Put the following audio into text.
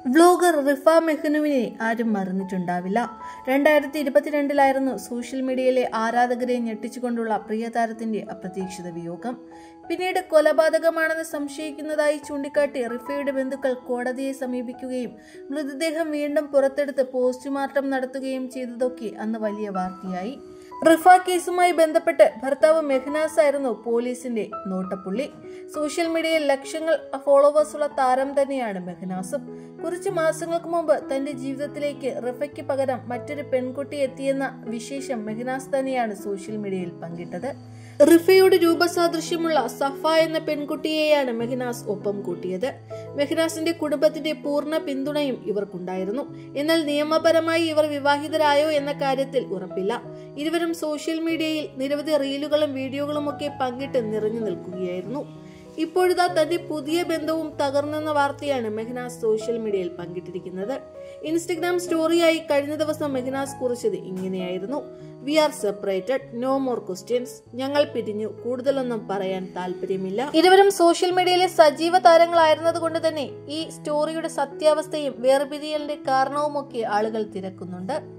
vlogger Rifa മെഹ്നുവിനെ ആരും മറന്നിട്ടുണ്ടാവില്ല രണ്ടായിരത്തി ഇരുപത്തിരണ്ടിലായിരുന്നു social മീഡിയയിലെ ആരാധകരെ ഞെട്ടിച്ചുകൊണ്ടുള്ള പ്രിയതാരത്തിന്റെ അപ്രതീക്ഷിത വിയോഗം പിന്നീട് കൊലപാതകമാണെന്ന് സംശയിക്കുന്നതായി ചൂണ്ടിക്കാട്ടി റിഫയുടെ ബന്ധുക്കൾ കോടതിയെ സമീപിക്കുകയും മൃതദേഹം വീണ്ടും പുറത്തെടുത്ത് പോസ്റ്റ്മോർട്ടം നടത്തുകയും ചെയ്തതൊക്കെ അന്ന് വലിയ വാർത്തയായി റിഫ കേസുമായി ബന്ധപ്പെട്ട് ഭർത്താവ് മെഹ്നാസ് ആയിരുന്നു പോലീസിന്റെ നോട്ടപ്പുള്ളി സോഷ്യൽ മീഡിയയിൽ ലക്ഷങ്ങൾ ഫോളോവേഴ്സുള്ള താരം തന്നെയാണ് മെഹ്നാസും കുറച്ച് മാസങ്ങൾക്ക് മുമ്പ് തന്റെ ജീവിതത്തിലേക്ക് റിഫയ്ക്ക് പകരം മറ്റൊരു പെൺകുട്ടി എത്തിയെന്ന വിശേഷം മെഹ്നാസ് തന്നെയാണ് സോഷ്യൽ മീഡിയയിൽ പങ്കിട്ടത് റിഫയുടെ രൂപസാദൃശ്യമുള്ള സഫ എന്ന പെൺകുട്ടിയെയാണ് മെഹ്നാസ് ഒപ്പം കൂട്ടിയത് മെഹ്നാസിന്റെ കുടുംബത്തിന്റെ പൂർണ്ണ പിന്തുണയും ഇവർക്കുണ്ടായിരുന്നു എന്നാൽ നിയമപരമായി ഇവർ വിവാഹിതരായോ എന്ന കാര്യത്തിൽ ഉറപ്പില്ല ഇരുവരും സോഷ്യൽ മീഡിയയിൽ നിരവധി റീലുകളും വീഡിയോകളും ഒക്കെ പങ്കിട്ട് നിറഞ്ഞു നിൽക്കുകയായിരുന്നു ഇപ്പോഴിതാ തന്റെ പുതിയ ബന്ധവും തകർന്നെന്ന വാർത്തയാണ് മെഹ്നാസ് സോഷ്യൽ മീഡിയയിൽ പങ്കിട്ടിരിക്കുന്നത് ഇൻസ്റ്റഗ്രാം സ്റ്റോറിയായി കഴിഞ്ഞ ദിവസം മെഹ്നാസ് കുറിച്ചത് ഇങ്ങനെയായിരുന്നു we are separated no more questions ഞങ്ങൾ പിരിഞ്ഞു കൂടുതലൊന്നും പറയാൻ താല്പര്യമില്ല ഇരുവരും സോഷ്യൽ മീഡിയയിലെ സജീവ താരങ്ങളായിരുന്നത് കൊണ്ട് തന്നെ ഈ സ്റ്റോറിയുടെ സത്യാവസ്ഥയും വേർപിരിയലിന്റെ കാരണവുമൊക്കെ ആളുകൾ തിരക്കുന്നുണ്ട്